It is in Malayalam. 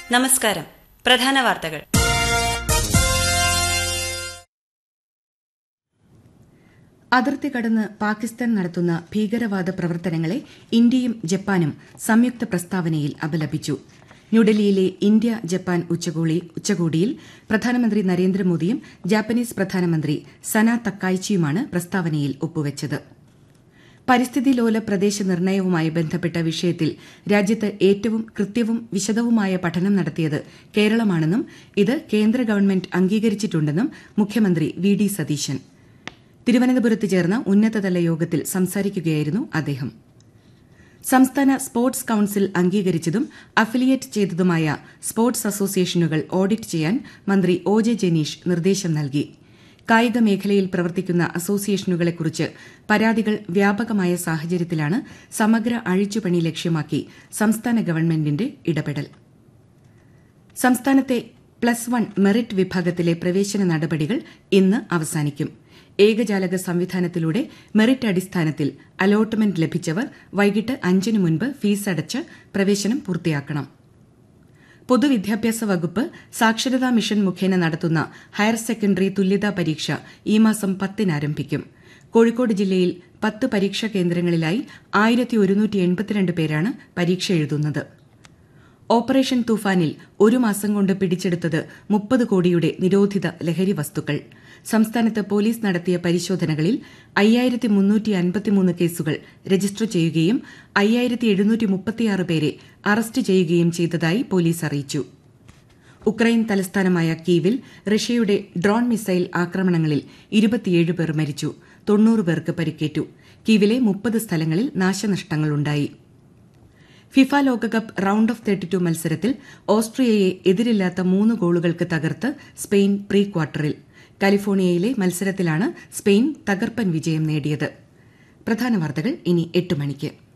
നമസ്കാരം പ്രധാന വാർത്തകൾ അതിർത്തി കടന്ന് പാകിസ്ഥാൻ നടത്തുന്ന ഭീകരവാദ പ്രവർത്തനങ്ങളെ ഇന്ത്യയും ജപ്പാനും സംയുക്ത പ്രസ്താവനയിൽ അപലപിച്ചു ന്യൂഡൽഹിയിലെ ഇന്ത്യ ജപ്പാൻ ഉച്ചകോടിയിൽ പ്രധാനമന്ത്രി നരേന്ദ്രമോദിയും ജാപ്പനീസ് പ്രധാനമന്ത്രി സന തക്കായ്ച്ചിയുമാണ് പ്രസ്താവനയിൽ ഒപ്പുവച്ചത് പരിസ്ഥിതി ലോല പ്രദേശ നിർണയവുമായി ബന്ധപ്പെട്ട വിഷയത്തിൽ രാജ്യത്ത് ഏറ്റവും കൃത്യവും വിശദവുമായ പഠനം നടത്തിയത് കേരളമാണെന്നും ഇത് കേന്ദ്ര ഗവൺമെന്റ് അംഗീകരിച്ചിട്ടുണ്ടെന്നും മുഖ്യമന്ത്രി വി ഡി സതീശൻ തിരുവനന്തപുരത്ത് ചേർന്ന ഉന്നതതല യോഗത്തിൽ സംസാരിക്കുകയായിരുന്നു അദ്ദേഹം സംസ്ഥാന സ്പോർട്സ് കൌൺസിൽ അംഗീകരിച്ചതും അഫിലിയേറ്റ് ചെയ്തതുമായ സ്പോർട്സ് അസോസിയേഷനുകൾ ഓഡിറ്റ് ചെയ്യാൻ മന്ത്രി ഒ ജെ ജനീഷ് നിർദ്ദേശം നൽകി കായിക മേഖലയിൽ പ്രവർത്തിക്കുന്ന അസോസിയേഷനുകളെക്കുറിച്ച് പരാതികൾ വ്യാപകമായ സാഹചര്യത്തിലാണ് സമഗ്ര അഴിച്ചുപണി ലക്ഷ്യമാക്കി സംസ്ഥാന ഗവൺമെന്റിന്റെ ഇടപെടൽ സംസ്ഥാനത്തെ പ്ലസ് വൺ മെറിറ്റ് വിഭാഗത്തിലെ പ്രവേശന നടപടികൾ ഇന്ന് അവസാനിക്കും ഏകജാലക സംവിധാനത്തിലൂടെ മെറിറ്റ് അടിസ്ഥാനത്തിൽ അലോട്ട്മെന്റ് ലഭിച്ചവർ വൈകിട്ട് അഞ്ചിന് മുൻപ് ഫീസ് അടച്ച് പ്രവേശനം പൂർത്തിയാക്കണം പൊതുവിദ്യാഭ്യാസ വകുപ്പ് സാക്ഷരതാ മിഷൻ മുഖേന നടത്തുന്ന ഹയർ സെക്കൻഡറി തുല്യതാ പരീക്ഷ ഈ മാസം പത്തിന് ആരംഭിക്കും കോഴിക്കോട് ജില്ലയിൽ പത്ത് പരീക്ഷാ കേന്ദ്രങ്ങളിലായി ആയിരത്തി ഒരുന്നൂറ്റി എൺപത്തിരണ്ട് പേരാണ് പരീക്ഷ എഴുതുന്നത് ഓപ്പറേഷൻ തൂഫാനിൽ ഒരു മാസം കൊണ്ട് പിടിച്ചെടുത്തത് മുപ്പത് കോടിയുടെ നിരോധിത ലഹരി വസ്തുക്കൾ സംസ്ഥാനത്ത് പോലീസ് നടത്തിയ പരിശോധനകളിൽ അയ്യായിരത്തി മുന്നൂറ്റി അൻപത്തിമൂന്ന് കേസുകൾ രജിസ്റ്റർ ചെയ്യുകയും അയ്യായിരത്തി എഴുന്നൂറ്റി മുപ്പത്തിയാറ് പേരെ അറസ്റ്റ് ചെയ്യുകയും ചെയ്തതായി പോലീസ് അറിയിച്ചു ഉക്രൈൻ തലസ്ഥാനമായ കീവിൽ റഷ്യയുടെ ഡ്രോൺ മിസൈൽ ആക്രമണങ്ങളിൽ ഇരുപത്തിയേഴ് പേർ മരിച്ചു തൊണ്ണൂറ് പേർക്ക് പരിക്കേറ്റു കീവിലെ മുപ്പത് സ്ഥലങ്ങളിൽ നാശനഷ്ടങ്ങളുണ്ടായി ഫിഫ ലോകകപ്പ് റൌണ്ട് ഓഫ് തേർട്ടി ടു മത്സരത്തിൽ ഓസ്ട്രിയയെ എതിരില്ലാത്ത മൂന്ന് ഗോളുകൾക്ക് തകർത്ത് സ്പെയിൻ പ്രീ ക്വാർട്ടറിൽ കാലിഫോർണിയയിലെ മത്സരത്തിലാണ് സ്പെയിൻ തകർപ്പൻ വിജയം നേടിയത് പ്രധാന വാർത്തകൾ ഇനി എട്ട് മണിക്ക്